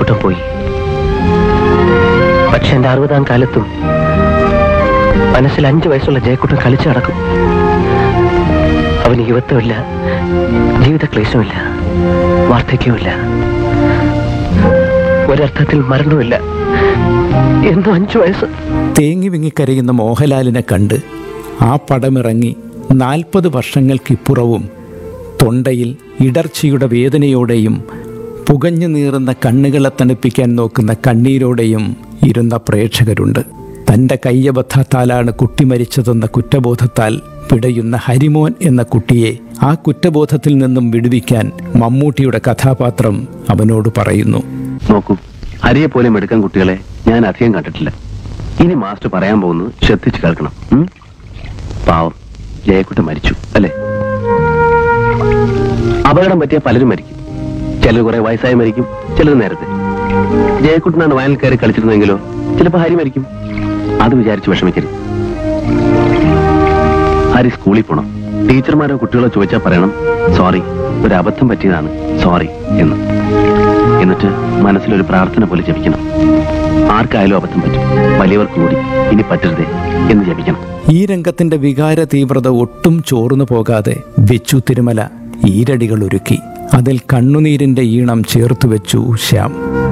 ജയക്കുട്ടം പോയി പക്ഷെ എന്റെ അറുപതാം കാലത്തും മനസ്സിൽ അഞ്ചു വയസ്സുള്ള ജയക്കുട്ടൻ കളിച്ചു നടക്കും അവന് യുവത്വമില്ല ജീവിത ക്ലേശമില്ല വാർദ്ധക്യവുമില്ല ഒരർത്ഥത്തിൽ മരണവുമില്ല എന്തോ അഞ്ചു വയസ്സ് തേങ്ങി വിങ്ങിക്കരയുന്ന മോഹൻലാലിനെ കണ്ട് ആ പടമിറങ്ങി നാൽപ്പത് വർഷങ്ങൾക്കിപ്പുറവും തൊണ്ടയിൽ ഇടർച്ചയുടെ വേദനയോടെയും പുകഞ്ഞു നീറുന്ന കണ്ണുകളെ തണുപ്പിക്കാൻ നോക്കുന്ന കണ്ണീരോടെയും ഇരുന്ന പ്രേക്ഷകരുണ്ട് തൻ്റെ കയ്യബദ്ധത്താലാണ് കുട്ടി മരിച്ചതെന്ന കുറ്റബോധത്താൽ പിടയുന്ന ഹരിമോൻ എന്ന കുട്ടിയെ ആ കുറ്റബോധത്തിൽ നിന്നും വിടുവിക്കാൻ മമ്മൂട്ടിയുടെ കഥാപാത്രം അവനോട് പറയുന്നു നോക്കൂ ഹരിയെ പോലെ മെടുക്കാൻ കുട്ടികളെ ഞാൻ അധികം കണ്ടിട്ടില്ല ഇനി മാസ്റ്റർ പറയാൻ പോകുന്നത് ശ്രദ്ധിച്ചു കേൾക്കണം ഉം? പാവം ജയക്കുട്ടൻ മരിച്ചു അല്ലേ അപകടം പറ്റിയ പലരും മരിക്കും ചിലർ കുറെ വയസ്സായി മരിക്കും ചിലർ നേരത്തെ ജയക്കുട്ടനാണ് വയലിൽ കയറി കളിച്ചിരുന്നെങ്കിലോ ചിലപ്പോ ഹരി മരിക്കും അത് വിചാരിച്ച് വിഷമിക്കരുത് ഹരി സ്കൂളിൽ പോണം ടീച്ചർമാരോ കുട്ടികളോ ചോദിച്ചാൽ പറയണം സോറി ഒരു അബദ്ധം പറ്റിയതാണ് സോറി എന്ന് എന്നിട്ട് മനസ്സിലൊരു പ്രാർത്ഥന പോലെ ജപിക്കണം ആർക്കായാലും അബദ്ധം പറ്റും വലിയവർക്ക് കൂടി ഇനി പറ്റരുതേ എന്ന് ജപിക്കണം ഈ രംഗത്തിന്റെ വികാര തീവ്രത ഒട്ടും ചോർന്നു പോകാതെ വെച്ചു തിരുമല ഈരടികൾ ഒരുക്കി അതിൽ കണ്ണുനീരിന്റെ ഈണം ചേർത്തു വെച്ചു ശ്യാം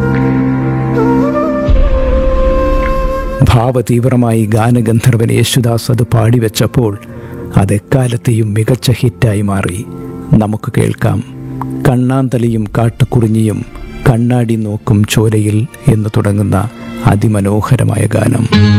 ഭാവതീവ്രമായി ഗാനഗന്ധർവൻ യേശുദാസ് അത് പാടിവെച്ചപ്പോൾ അതെക്കാലത്തെയും മികച്ച ഹിറ്റായി മാറി നമുക്ക് കേൾക്കാം കണ്ണാന്തലിയും കാട്ടുകുറിഞ്ഞിയും കണ്ണാടി നോക്കും ചോരയിൽ എന്ന് തുടങ്ങുന്ന അതിമനോഹരമായ ഗാനം